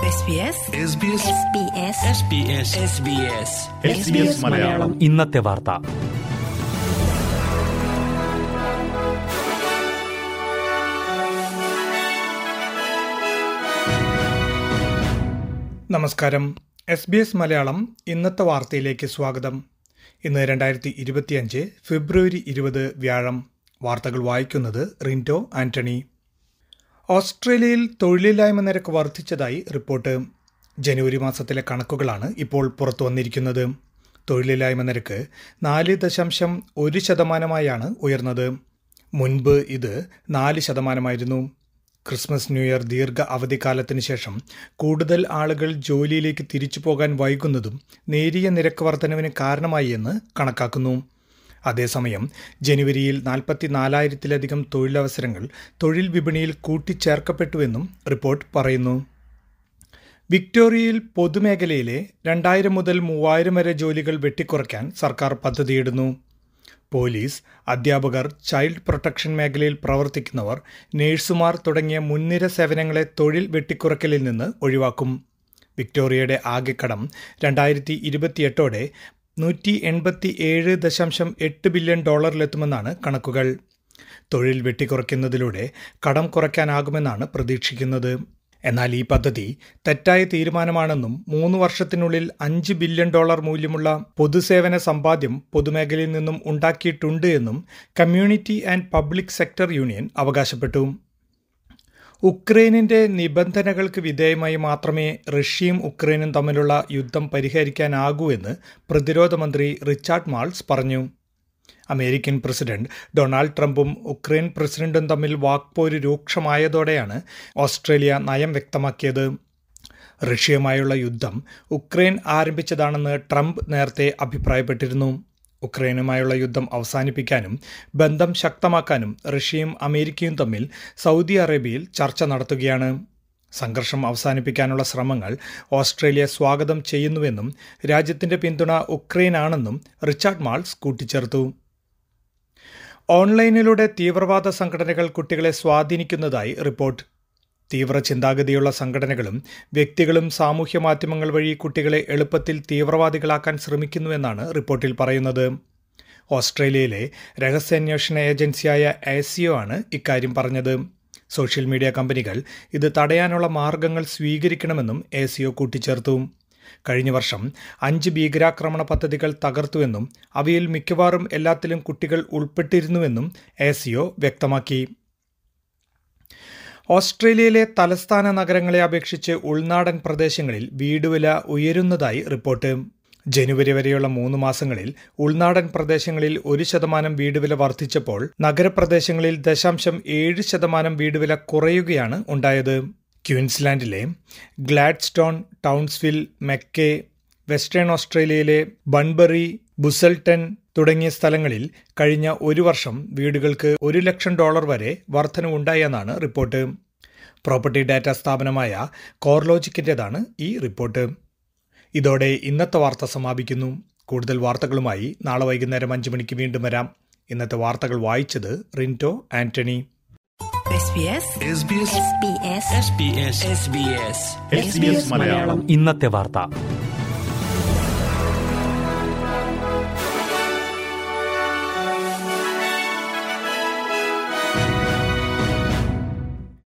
SBS SBS Malayalam ഇന്നത്തെ വാർത്ത നമസ്കാരം എസ് ബി എസ് മലയാളം ഇന്നത്തെ വാർത്തയിലേക്ക് സ്വാഗതം ഇന്ന് രണ്ടായിരത്തി ഇരുപത്തിയഞ്ച് ഫെബ്രുവരി ഇരുപത് വ്യാഴം വാർത്തകൾ വായിക്കുന്നത് റിൻറ്റോ ആന്റണി ഓസ്ട്രേലിയയിൽ തൊഴിലില്ലായ്മ നിരക്ക് വർദ്ധിച്ചതായി റിപ്പോർട്ട് ജനുവരി മാസത്തിലെ കണക്കുകളാണ് ഇപ്പോൾ പുറത്തു വന്നിരിക്കുന്നത് തൊഴിലില്ലായ്മ നിരക്ക് നാല് ദശാംശം ഒരു ശതമാനമായാണ് ഉയർന്നത് മുൻപ് ഇത് നാല് ശതമാനമായിരുന്നു ക്രിസ്മസ് ന്യൂ ഇയർ ദീർഘ അവധിക്കാലത്തിന് ശേഷം കൂടുതൽ ആളുകൾ ജോലിയിലേക്ക് തിരിച്ചു പോകാൻ വൈകുന്നതും നേരിയ നിരക്ക് വർധനവിന് കാരണമായി എന്ന് കണക്കാക്കുന്നു അതേസമയം ജനുവരിയിൽ നാൽപ്പത്തിനാലായിരത്തിലധികം തൊഴിലവസരങ്ങൾ തൊഴിൽ വിപണിയിൽ കൂട്ടിച്ചേർക്കപ്പെട്ടുവെന്നും റിപ്പോർട്ട് പറയുന്നു വിക്ടോറിയയിൽ പൊതുമേഖലയിലെ രണ്ടായിരം മുതൽ മൂവായിരം വരെ ജോലികൾ വെട്ടിക്കുറയ്ക്കാൻ സർക്കാർ പദ്ധതിയിടുന്നു പോലീസ് അധ്യാപകർ ചൈൽഡ് പ്രൊട്ടക്ഷൻ മേഖലയിൽ പ്രവർത്തിക്കുന്നവർ നേഴ്സുമാർ തുടങ്ങിയ മുൻനിര സേവനങ്ങളെ തൊഴിൽ വെട്ടിക്കുറയ്ക്കലിൽ നിന്ന് ഒഴിവാക്കും വിക്ടോറിയയുടെ ആകെ കടം രണ്ടായിരത്തി ഇരുപത്തിയെട്ടോടെ നൂറ്റി എൺപത്തി ഏഴ് ദശാംശം എട്ട് ബില്യൺ ഡോളറിലെത്തുമെന്നാണ് കണക്കുകൾ തൊഴിൽ വെട്ടിക്കുറയ്ക്കുന്നതിലൂടെ കടം കുറയ്ക്കാനാകുമെന്നാണ് പ്രതീക്ഷിക്കുന്നത് എന്നാൽ ഈ പദ്ധതി തെറ്റായ തീരുമാനമാണെന്നും മൂന്ന് വർഷത്തിനുള്ളിൽ അഞ്ച് ബില്യൺ ഡോളർ മൂല്യമുള്ള പൊതുസേവന സമ്പാദ്യം പൊതുമേഖലയിൽ നിന്നും ഉണ്ടാക്കിയിട്ടുണ്ട് എന്നും community and public sector union അവകാശപ്പെട്ടു ഉക്രൈനിന്റെ നിബന്ധനകൾക്ക് വിധേയമായി മാത്രമേ റഷ്യയും ഉക്രൈനും തമ്മിലുള്ള യുദ്ധം പരിഹരിക്കാനാകൂ എന്ന് പ്രതിരോധ മന്ത്രി റിച്ചാർഡ് മാൾസ് പറഞ്ഞു അമേരിക്കൻ പ്രസിഡന്റ് ഡൊണാൾഡ് ട്രംപും ഉക്രൈൻ പ്രസിഡന്റും തമ്മിൽ വാക്പോര് രൂക്ഷമായതോടെയാണ് ഓസ്ട്രേലിയ നയം വ്യക്തമാക്കിയത് റഷ്യയുമായുള്ള യുദ്ധം ഉക്രൈൻ ആരംഭിച്ചതാണെന്ന് ട്രംപ് നേരത്തെ അഭിപ്രായപ്പെട്ടിരുന്നു ഉക്രൈനുമായുള്ള യുദ്ധം അവസാനിപ്പിക്കാനും ബന്ധം ശക്തമാക്കാനും റഷ്യയും അമേരിക്കയും തമ്മിൽ സൗദി അറേബ്യയിൽ ചർച്ച നടത്തുകയാണ് സംഘർഷം അവസാനിപ്പിക്കാനുള്ള ശ്രമങ്ങൾ ഓസ്ട്രേലിയ സ്വാഗതം ചെയ്യുന്നുവെന്നും രാജ്യത്തിന്റെ പിന്തുണ ഉക്രൈനാണെന്നും റിച്ചാർഡ് മാൾസ് കൂട്ടിച്ചേർത്തു ഓൺലൈനിലൂടെ തീവ്രവാദ സംഘടനകൾ കുട്ടികളെ സ്വാധീനിക്കുന്നതായി റിപ്പോർട്ട് തീവ്ര ചിന്താഗതിയുള്ള സംഘടനകളും വ്യക്തികളും സാമൂഹ്യ മാധ്യമങ്ങൾ വഴി കുട്ടികളെ എളുപ്പത്തിൽ തീവ്രവാദികളാക്കാൻ ശ്രമിക്കുന്നുവെന്നാണ് റിപ്പോർട്ടിൽ പറയുന്നത് ഓസ്ട്രേലിയയിലെ രഹസ്യാന്വേഷണ ഏജൻസിയായ എസിഒ ആണ് ഇക്കാര്യം പറഞ്ഞത് സോഷ്യൽ മീഡിയ കമ്പനികൾ ഇത് തടയാനുള്ള മാർഗങ്ങൾ സ്വീകരിക്കണമെന്നും എസിഒ കൂട്ടിച്ചേർത്തു കഴിഞ്ഞ വർഷം അഞ്ച് ഭീകരാക്രമണ പദ്ധതികൾ തകർത്തുവെന്നും അവയിൽ മിക്കവാറും എല്ലാത്തിലും കുട്ടികൾ ഉൾപ്പെട്ടിരുന്നുവെന്നും എസിഒ വ്യക്തമാക്കി ഓസ്ട്രേലിയയിലെ തലസ്ഥാന നഗരങ്ങളെ അപേക്ഷിച്ച് ഉൾനാടൻ പ്രദേശങ്ങളിൽ വീടുവില ഉയരുന്നതായി റിപ്പോർട്ട് ജനുവരി വരെയുള്ള മൂന്ന് മാസങ്ങളിൽ ഉൾനാടൻ പ്രദേശങ്ങളിൽ ഒരു ശതമാനം വീടുവില വർദ്ധിച്ചപ്പോൾ നഗരപ്രദേശങ്ങളിൽ ദശാംശം ഏഴ് ശതമാനം വീടുവില കുറയുകയാണ് ഉണ്ടായത് ക്യൂൻസ്ലാൻഡിലെ ഗ്ലാഡ്സ്റ്റോൺ ടൗൺസ്വിൽ മെക്കെ വെസ്റ്റേൺ ഓസ്ട്രേലിയയിലെ ബൺബറി ബുസൽട്ടൺ തുടങ്ങിയ സ്ഥലങ്ങളിൽ കഴിഞ്ഞ ഒരു വർഷം വീടുകൾക്ക് ഒരു ലക്ഷം ഡോളർ വരെ വർധനവുണ്ടായെന്നാണ് റിപ്പോർട്ട് പ്രോപ്പർട്ടി ഡാറ്റ സ്ഥാപനമായ കോർലോജിക്കിൻ്റെതാണ് ഈ റിപ്പോർട്ട് ഇതോടെ ഇന്നത്തെ വാർത്ത സമാപിക്കുന്നു കൂടുതൽ വാർത്തകളുമായി നാളെ വൈകുന്നേരം അഞ്ച് മണിക്ക് വീണ്ടും വരാം ഇന്നത്തെ വാർത്തകൾ വായിച്ചത് റിൻറ്റോ ആന്റണി SBS മലയാളം ഇന്നത്തെ വാർത്ത